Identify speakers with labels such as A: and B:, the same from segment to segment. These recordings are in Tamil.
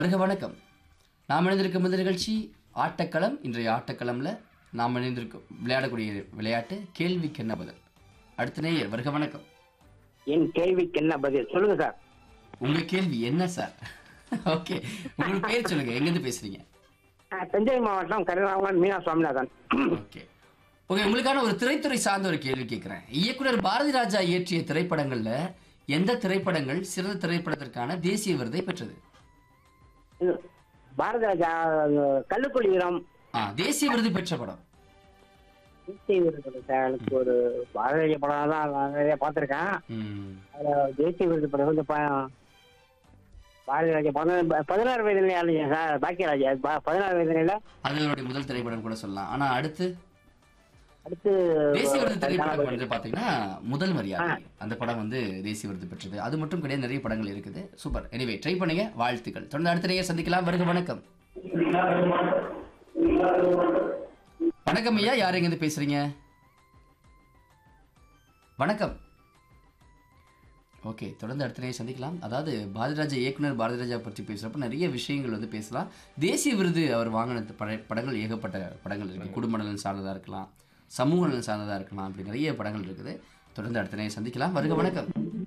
A: வருக வணக்கம் நாம் இணைந்திருக்கும் இந்த நிகழ்ச்சி ஆட்டக்களம் இன்றைய ஆட்டக்களம்ல நாம் இணைந்திருக்கும் விளையாடக்கூடிய விளையாட்டு கேள்விக்கு என்ன பதில் அடுத்த நேயர் வருக வணக்கம்
B: என் கேள்விக்கு என்ன பதில் சொல்லுங்க சார்
A: உங்க கேள்வி என்ன சார் ஓகே உங்களுக்கு பேர் சொல்லுங்க எங்கேருந்து பேசுறீங்க
B: ஆ, தஞ்சை மாவட்டம் கருணாமன் மீனா சுவாமிநாதன்
A: ஓகே ஓகே உங்களுக்கான ஒரு திரைத்துறை சார்ந்த ஒரு கேள்வி கேட்கிறேன் இயக்குனர் பாரதி ராஜா இயற்றிய திரைப்படங்கள்ல எந்த திரைப்படங்கள் சிறந்த திரைப்படத்திற்கான தேசிய விருதை பெற்றது
B: இது பாரத ராஜா கல்லுக்குழி வீரம்
A: ஆ தேசிய விருது பெற்ற படம்
B: தேசிய விருது சார் எனக்கு ஒரு பாரத ராஜா படம் தான் நான் நிறைய பார்த்துருக்கேன்
A: ம்.
B: அதில் தேசிய விருது படம் வந்து ப- பாரத ராஜா பதினாறு பதினாறு வயது நிலையா சார் பாக்கியராஜா ப- பதினாறு வயது நிலையில
A: அது அவருடைய முதல் திரைப்படம் கூட சொல்லலாம் ஆனா அடுத்து
B: அடுத்து
A: தேசிய விருது திரைப்படம் வந்து பாத்தீங்கன்னா முதல் மரியாதை அந்த படம் வந்து தேசிய விருது பெற்றது அது மட்டும் கிடையாது நிறைய படங்கள் இருக்குது சூப்பர் எனிவே ட்ரை பண்ணுங்க வாழ்த்துக்கள் தொடர்ந்து அடுத்த நேரம் சந்திக்கலாம் வருக வணக்கம் வணக்கம் ஐயா யார் எங்க இருந்து பேசுறீங்க வணக்கம் ஓகே தொடர்ந்து அடுத்த நேரம் சந்திக்கலாம் அதாவது பாரதிராஜா இயக்குனர் பாரதிராஜா பற்றி பேசுகிறப்ப நிறைய விஷயங்கள் வந்து பேசலாம் தேசிய விருது அவர் வாங்கின பட- படங்கள் ஏகப்பட்ட படங்கள் இருக்குது குடும்ப நலன் சார்ந்ததாக இருக்கலாம் சமூக நலன் சார்ந்ததாக இருக்கலாம் அப்படி நிறைய படங்கள் இருக்குது தொடர்ந்து அடுத்த நேரம் சந்திக்கலாம் வருக வணக்கம்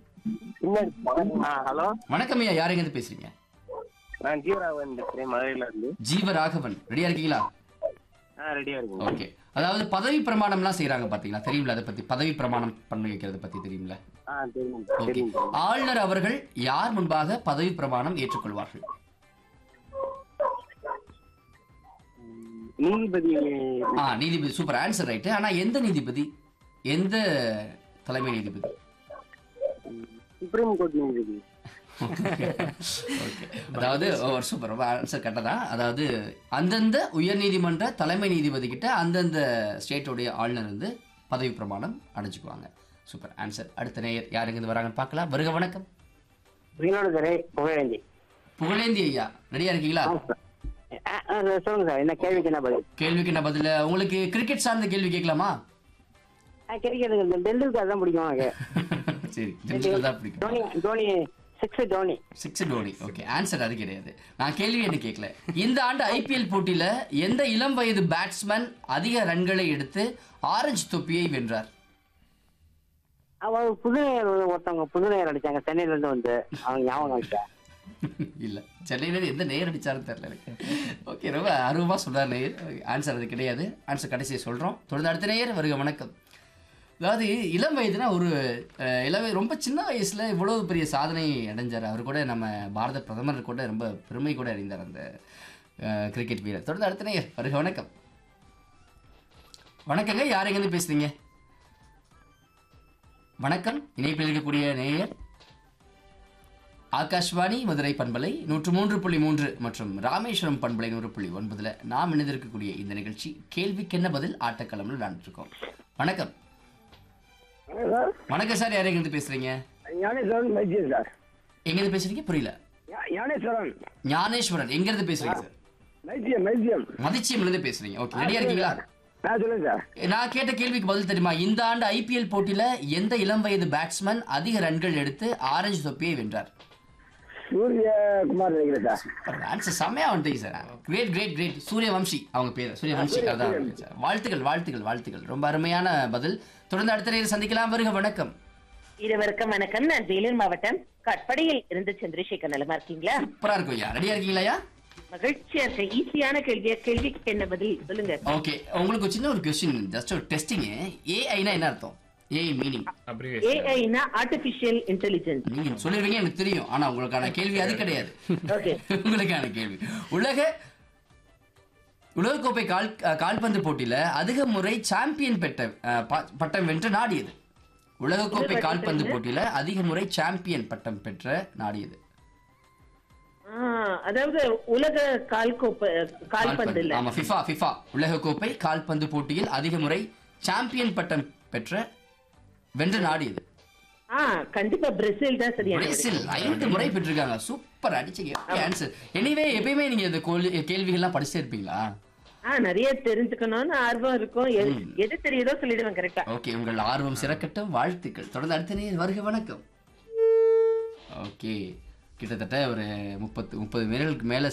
B: ஹலோ
A: வணக்கம் ஐயா யார் எங்கேருந்து பேசுறீங்க
B: நான் ஜீவராகவன் பேசுறேன் மதுரையில இருந்து
A: ஜீவராகவன் ரெடியா இருக்கீங்களா
B: ஆ ரெடியா இருக்குங்க
A: ஓகே அதாவது பதவி பிரமாணம்லாம் செய்றாங்க பாத்தீங்களா தெரியுங்களா அதை பத்தி பதவி பிரமாணம் பண்ண வைக்கிறத பத்தி தெரியுங்களா
B: ஆ தெரியும்
A: ஓகே
B: தெரியும்
A: ஆளுநர் அவர்கள் யார் முன்பாக பதவி பிரமாணம் ஏற்றுக்கொள்வார்கள்
B: நீதிபதி
A: ஆ நீதிபதி சூப்பர் ஆன்சர் ரைட்டு ஆனா எந்த நீதிபதி எந்த தலைமை நீதிபதி
B: சுப்ரீம் கோர்ட் நீதிபதி
A: ஓகே அதாவது ஒரு சூப்பர் ரொம்ப ஆன்சர் கரெக்டாக தான் அதாவது அந்தந்த உயர்நீதிமன்ற தலைமை நீதிபதி கிட்ட அந்தந்த ஸ்டேட்டோடைய ஆளுநர் வந்து பதவி பிரமாணம் அடைஞ்சுக்குவாங்க சூப்பர் ஆன்சர் அடுத்த நேயர் யார் இருந்து வராங்கன்னு பார்க்கலாம் வருக வணக்கம்
B: மயிலாடுதுறை புகழேந்தி
A: புகழேந்தி ஐயா ரெடியா இருக்கீங்களா
B: ஆ, ஆ, சொல்லுங்க சார் என்ன கேள்விக்கு என்ன பதில்
A: கேள்விக்கு என்ன பதில் உங்களுக்கு கிரிக்கெட் சார்ந்த கேள்வி கேட்கலாமா
B: கிடைக்கிறது இந்த டெண்டுல்கர் தான் பிடிக்கும் எனக்கு
A: சரி டெண்டுல்கர் தான் பிடிக்கும்
B: Dhoni Dhoni six Dhoni
A: six Dhoni okay answer அது கிடையாது நான் கேள்வி என்ன கேட்கல இந்த ஆண்டு ஐபிஎல் போட்டியில எந்த இளம் வயது பேட்ஸ்மேன் அதிக ரன்களை எடுத்து ஆரஞ்சு தொப்பியை வென்றார்
B: அவர் புதுநேயர் ஒருத்தவங்க புதுநேயர் அடிச்சாங்க சென்னையில இருந்து வந்து அவங்க ஞாபகம் வச்சா
A: இல்ல சென்னையில இருந்து எந்த நேயர் அடிச்சாருன்னு தெரியல எனக்கு ஓகே ரொம்ப அருவமா சொல்றாரு நேயர் ஆன்சர் அது கிடையாது ஆன்சர் கடைசியை சொல்றோம் தொடர்ந்து அடுத்த நேயர் வருக வணக்கம் அதாவது இளம் வயதுனா ஒரு அஹ், இளம் வய- ரொம்ப சின்ன வயசுல இவ்வளவு பெரிய சாதனை அடைஞ்சார் அவர் கூட நம்ம பாரத பிரதமர் கூட ரொம்ப பெருமை கூட அடைந்தார் அந்த அஹ், கிரிக்கெட் வீரர் தொடர்ந்து அடுத்த நேயர் வருக வணக்கம் வணக்கங்க யார் எங்கேருந்து பேசுறீங்க வணக்கம் இணைப்பில் இருக்கக்கூடிய நேயர் ஆகாஷ்வாணி மதுரை பண்பலை நூற்று மூன்று புள்ளி மூன்று மற்றும் ராமேஸ்வரம் பண்பலை நூறு புள்ளி ஒன்பதுல நாம் இணைந்திருக்கக்கூடிய இந்த நிகழ்ச்சி கேள்விக்கென்ன பதில் ஆட்டக்களம்னு விளையாண்டுட்டு இருக்கோம் வணக்கம் வணக்கம் சார் யார் எங்கிருந்து பேசுறீங்க
B: ஞானேஸ்வரன் வைத்தியர் சார்
A: எங்கிருந்து பேசுறீங்க புரியல
B: ஞானேஸ்வரன்
A: ஞானேஸ்வரன் எங்கிருந்து பேசுறீங்க சார்
B: வைத்தியம் வைத்தியம்
A: மதிச்சியம்ல இருந்து பேசுறீங்க ஓகே ரெடியா இருக்கீங்களா
B: நான் சொல்லுங்க சார்
A: நான் கேட்ட கேள்விக்கு பதில் தெரியுமா இந்த ஆண்டு ஐபிஎல் போட்டியில எந்த இளம் வயது பேட்ஸ்மேன் அதிக ரன்கள் எடுத்து ஆரஞ்சு தொப்பியை வென்றார்
B: சூரியகுமார் நினைக்கிறேன் சார்
A: ஆன்சர் செம்மையா வந்துட்டீங்க sir great great great Suryavanshi அவங்க பேர் சூரியவம்சி அதான் இருக்கு சார். வாழ்த்துக்கள் வாழ்த்துக்கள் வாழ்த்துக்கள் ரொம்ப அருமையான பதில் தொடர்ந்து அடுத்த நேரம் சந்திக்கலாம் வருக வணக்கம்
C: இருவருக்கும் வணக்கம் நான் வேலூர் மாவட்டம் கட்படையில் இருந்து சந்திரசேகர் நலமா இருக்கீங்களா
A: சூப்பரா இருக்கும் ஐயா ரெடியா இருக்கீங்களா
C: மகிழ்ச்சியா இருக்கு ஈஸியான கேள்வியா கேள்விக்கு என்ன பதில் சொல்லுங்க
A: ஓகே உங்களுக்கு ஒரு சின்ன ஒரு கொஸ்டின் ஜஸ்ட் ஒரு டெஸ்டிங் ஏஐனா என்ன அர்த்தம் ஏஐ மீனிங்
C: ஏஐனா ஆர்டிபிஷியல் இன்டெலிஜென்ஸ்
A: நீங்க சொல்லிருவீங்க எனக்கு தெரியும் ஆனா உங்களுக்கான கேள்வி அது கிடையாது
C: ஓகே
A: உங்களுக்கான கேள்வி உலக உலகக்கோப்பை கால் கால்பந்து போட்டியில அதிக முறை சாம்பியன் பெற்ற அஹ், ப- பட்டம் வென்ற நாடு எது உலகக்கோப்பை கால்பந்து போட்டியில அதிக முறை சாம்பியன் பட்டம் பெற்ற நாடு எது
C: அதாவது உலக கால்கோப்பை கால்பந்து இல்ல
A: ஆமா ஃபிஃபா ஃபிஃபா உலகக்கோப்பை கால்பந்து போட்டியில் அதிக முறை சாம்பியன் பட்டம் பெற்ற வென்ற நாடு எது
C: ஆ கண்டிப்பா பிரேசில் தான் சரியான பதில்.
A: பிரேசில் ஐந்து முறை பெற்றிருக்காங்க சூப்பர் அடிச்சீங்க ஆன்சர் எனிவே எப்பயுமே நீங்க இந்த கோல்- கேள்விகள்லாம் படிச்சே இருப்பீங்களா
C: ஆ நிறைய தெரிஞ்சுக்கணும்னு ஆர்வம் இருக்கும் எது- எது தெரியுதோ சொல்லிடுவேன் கரெக்டா
A: ஓகே உங்கள் ஆர்வம் சிறக்கட்டும் வாழ்த்துக்கள் தொடர்ந்து அடுத்த நேர் வருக வணக்கம் ஓகே கிட்டத்தட்ட ஒரு முப்பத்து முப்பது மைல்களுக்கு மேலே